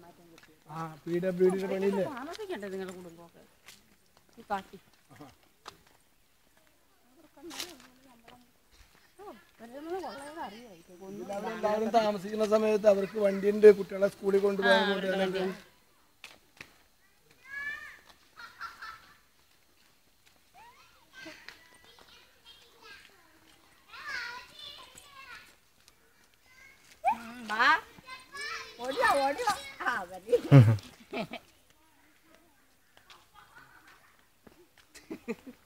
കൈമാറ്റം കിട്ടിയത് ആ പി ഡബ്ല്യു ഡിയുടെ പണിയില്ലേ താമസിക്കണ്ടേ നിങ്ങളുടെ കുടുംബമൊക്കെ ഈ കാട്ടി അറിയായിരിക്കും ഒന്നും അവരെല്ലാവരും താമസിക്കുന്ന സമയത്ത് അവർക്ക് വണ്ടിയുണ്ട് കുട്ടികളെ സ്കൂളിൽ കൊണ്ടുപോകാൻ കൊണ്ടുവരാനൊക്കെ വാ ഓടിവാ ഓടിവാ ആ മതി